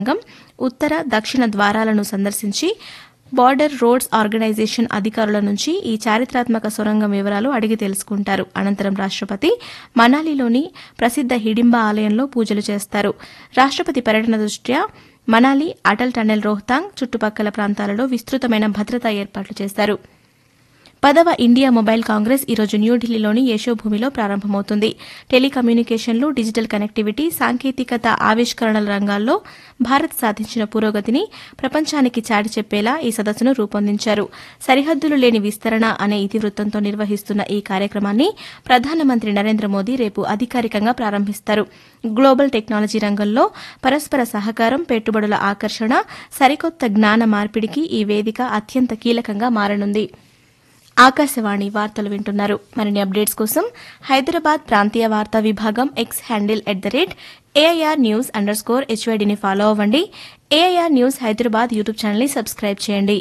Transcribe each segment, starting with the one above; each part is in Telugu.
సంఘం ఉత్తర దక్షిణ ద్వారాలను సందర్శించి బార్డర్ రోడ్స్ ఆర్గనైజేషన్ అధికారుల నుంచి ఈ చారిత్రాత్మక సొరంగం వివరాలు అడిగి తెలుసుకుంటారు అనంతరం రాష్టపతి మనాలిలోని ప్రసిద్ద హిడింబా ఆలయంలో పూజలు చేస్తారు రాష్టపతి పర్యటన దృష్ట్యా మనాలి అటల్ టన్నెల్ రోహ్తాంగ్ చుట్టుపక్కల ప్రాంతాలలో విస్తృతమైన భద్రతా ఏర్పాట్లు చేశారు పదవ ఇండియా మొబైల్ కాంగ్రెస్ ఈరోజు న్యూఢిల్లీలోని యశోభూమిలో ప్రారంభమవుతుంది టెలికమ్యూనికేషన్లు డిజిటల్ కనెక్టివిటీ సాంకేతికత ఆవిష్కరణల రంగాల్లో భారత్ సాధించిన పురోగతిని ప్రపంచానికి చాటి చెప్పేలా ఈ సదస్సును రూపొందించారు సరిహద్దులు లేని విస్తరణ అనే ఇతివృత్తంతో నిర్వహిస్తున్న ఈ కార్యక్రమాన్ని ప్రధానమంత్రి నరేంద్ర మోదీ రేపు అధికారికంగా ప్రారంభిస్తారు గ్లోబల్ టెక్నాలజీ రంగంలో పరస్పర సహకారం పెట్టుబడుల ఆకర్షణ సరికొత్త జ్ఞాన మార్పిడికి ఈ వేదిక అత్యంత కీలకంగా మారనుంది ఆకాశవాణి వార్తలు వింటున్నారు మరిన్ని అప్డేట్స్ కోసం హైదరాబాద్ ప్రాంతీయ వార్తా విభాగం X handle at the rate AIR news underscore స్కోర్ హెచ్వైడీని ఫాలో అవ్వండి ఏఐఆర్ న్యూస్ హైదరాబాద్ యూట్యూబ్ ఛానల్ని సబ్స్క్రైబ్ చేయండి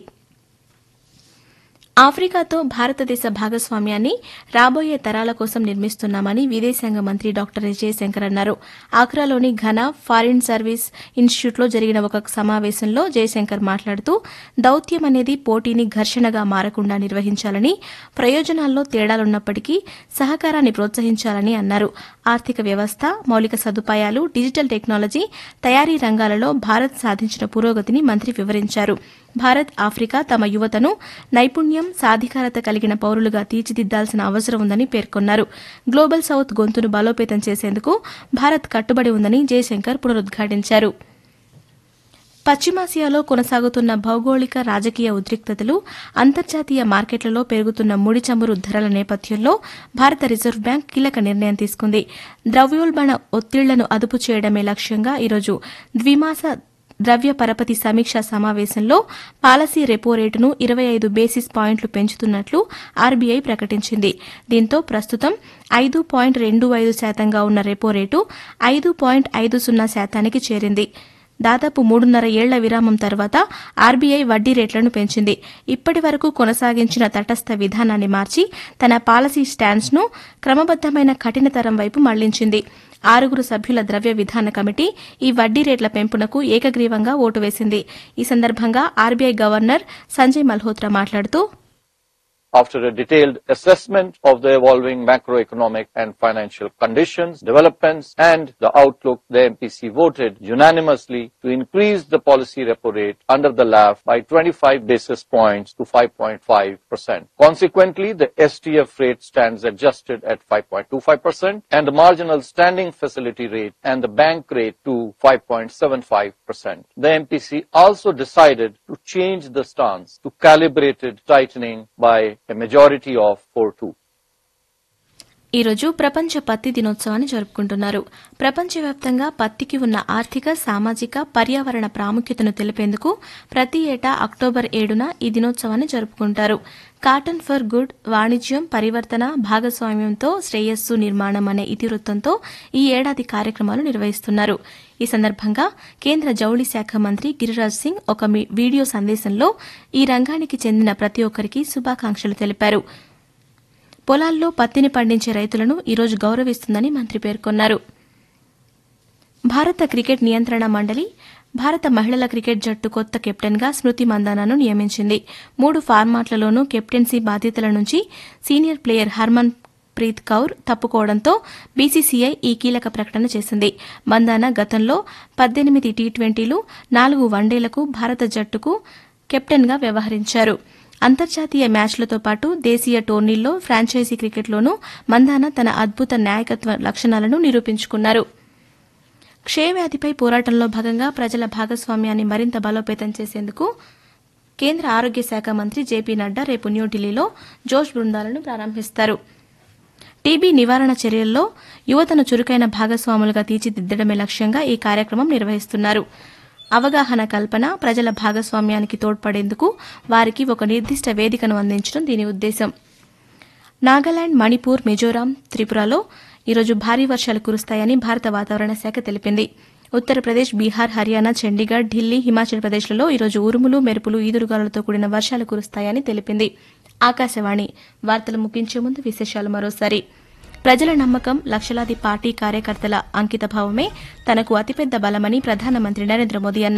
ఆఫ్రికాతో భారతదేశ భాగస్వామ్యాన్ని రాబోయే తరాల కోసం నిర్మిస్తున్నామని విదేశాంగ మంత్రి డాక్టర్ జయశంకర్ అన్నారు ఆక్రాలోని ఘనా ఫారిన్ సర్వీస్ ఇన్స్టిట్యూట్లో జరిగిన ఒక సమావేశంలో జయశంకర్ మాట్లాడుతూ దౌత్యం అనేది పోటీని ఘర్షణగా మారకుండా నిర్వహించాలని ప్రయోజనాల్లో తేడాలున్నప్పటికీ సహకారాన్ని ప్రోత్సహించాలని అన్నారు ఆర్థిక వ్యవస్థ మౌలిక సదుపాయాలు డిజిటల్ టెక్నాలజీ తయారీ రంగాలలో భారత్ సాధించిన పురోగతిని మంత్రి వివరించారు భారత్ ఆఫ్రికా తమ యువతను నైపుణ్యం సాధికారత కలిగిన పౌరులుగా తీర్చిదిద్దాల్సిన అవసరం ఉందని పేర్కొన్నారు గ్లోబల్ సౌత్ గొంతును బలోపేతం చేసేందుకు భారత్ కట్టుబడి ఉందని జయశంకర్ పునరుద్ఘాటించారు పశ్చిమాసియాలో కొనసాగుతున్న భౌగోళిక రాజకీయ ఉద్రిక్తతలు అంతర్జాతీయ మార్కెట్లలో పెరుగుతున్న ముడి చమురు ధరల నేపథ్యంలో భారత రిజర్వ్ బ్యాంక్ కీలక నిర్ణయం తీసుకుంది ద్రవ్యోల్బణ ఒత్తిళ్లను అదుపు చేయడమే లక్ష్యంగా ఈరోజు ద్విమాస ద్రవ్య పరపతి సమీక్షా సమావేశంలో పాలసీ రెపో రేటును ఇరవై ఐదు బేసిస్ పాయింట్లు పెంచుతున్నట్లు ఆర్బీఐ ప్రకటించింది దీంతో ప్రస్తుతం ఐదు పాయింట్ రెండు ఐదు శాతంగా ఉన్న రెపో రేటు ఐదు పాయింట్ ఐదు సున్నా శాతానికి చేరింది దాదాపు మూడున్నర ఏళ్ల విరామం తర్వాత ఆర్బీఐ వడ్డీ రేట్లను పెంచింది ఇప్పటి వరకు కొనసాగించిన తటస్థ విధానాన్ని మార్చి తన పాలసీ స్టాండ్స్ను క్రమబద్దమైన కఠినతరం వైపు మళ్లించింది ఆరుగురు సభ్యుల ద్రవ్య విధాన కమిటీ ఈ వడ్డీ రేట్ల పెంపునకు ఏకగ్రీవంగా ఓటు వేసింది ఈ సందర్భంగా ఆర్బీఐ గవర్నర్ సంజయ్ మల్హోత్రా మాట్లాడుతూ After a detailed assessment of the evolving macroeconomic and financial conditions, developments, and the outlook, the MPC voted unanimously to increase the policy repo rate under the LAF by 25 basis points to 5.5%. Consequently, the STF rate stands adjusted at 5.25% and the marginal standing facility rate and the bank rate to 5.75%. The MPC also decided to change the stance to calibrated tightening by a majority of 4-2. ఈ రోజు ప్రపంచ పత్తి దినోత్సవాన్ని జరుపుకుంటున్నారు ప్రపంచవ్యాప్తంగా పత్తికి ఉన్న ఆర్థిక సామాజిక పర్యావరణ ప్రాముఖ్యతను తెలిపేందుకు ప్రతి ఏటా అక్టోబర్ ఏడున ఈ దినోత్సవాన్ని జరుపుకుంటారు కాటన్ ఫర్ గుడ్ వాణిజ్యం పరివర్తన భాగస్వామ్యంతో శ్రేయస్సు నిర్మాణం అనే ఇతివృత్తంతో ఈ ఏడాది కార్యక్రమాలు నిర్వహిస్తున్నారు ఈ సందర్భంగా కేంద్ర జౌళి శాఖ మంత్రి గిరిరాజ్ సింగ్ ఒక వీడియో సందేశంలో ఈ రంగానికి చెందిన ప్రతి ఒక్కరికి శుభాకాంక్షలు తెలిపారు పొలాల్లో పత్తిని పండించే రైతులను ఈరోజు గౌరవిస్తుందని మంత్రి పేర్కొన్నారు భారత క్రికెట్ నియంత్రణ మండలి భారత మహిళల క్రికెట్ జట్టు కొత్త కెప్టెన్గా స్మృతి మందానాను నియమించింది మూడు ఫార్మాట్లలోనూ కెప్టెన్సీ బాధ్యతల నుంచి senior player Harmanpreet Kaur తప్పుకోవడంతో బీసీసీఐ ఈ కీలక ప్రకటన చేసింది మందాన గతంలో పద్దెనిమిది టీ ట్వంటీలు నాలుగు వన్డేలకు భారత జట్టుకు కెప్టెన్గా వ్యవహరించారు అంతర్జాతీయ మ్యాచ్లతో పాటు దేశీయ టోర్నీల్లో ఫ్రాంచైజీ క్రికెట్లోనూ మందాన తన అద్భుత నాయకత్వ లక్షణాలను నిరూపించుకున్నారు క్షయవ్యాధిపై పోరాటంలో భాగంగా ప్రజల భాగస్వామ్యాన్ని మరింత బలోపేతం చేసేందుకు కేంద్ర ఆరోగ్య శాఖ మంత్రి జేపీ నడ్డా రేపు న్యూఢిల్లీలో జోష్ బృందాలను ప్రారంభిస్తారు టీబీ నివారణ చర్యల్లో యువతను చురుకైన భాగస్వాములుగా తీర్చిదిద్దడమే లక్ష్యంగా ఈ కార్యక్రమం నిర్వహిస్తున్నారు అవగాహన కల్పన ప్రజల భాగస్వామ్యానికి తోడ్పడేందుకు వారికి ఒక నిర్దిష్ట వేదికను అందించడం దీని ఉద్దేశం నాగాలాండ్ మణిపూర్ మిజోరాం త్రిపురలో ఈరోజు భారీ వర్షాలు కురుస్తాయని భారత వాతావరణ శాఖ తెలిపింది ఉత్తరప్రదేశ్ బీహార్ హర్యానా చండీగఢ్ ఢిల్లీ హిమాచల్ ప్రదేశ్లలో ఈరోజు ఉరుములు మెరుపులు ఈదురుగాలులతో కూడిన వర్షాలు కురుస్తాయని తెలిపింది ఆకాశవాణి వార్తలు ముగించే ముందు విశేషాలు మరోసారి ప్రజల నమ్మకం లక్షలాది పార్టీ కార్యకర్తల అంకితభావమే తనకు అతిపెద్ద బలమని ప్రధానమంత్రి నరేంద్ర మోదీ అన్నారు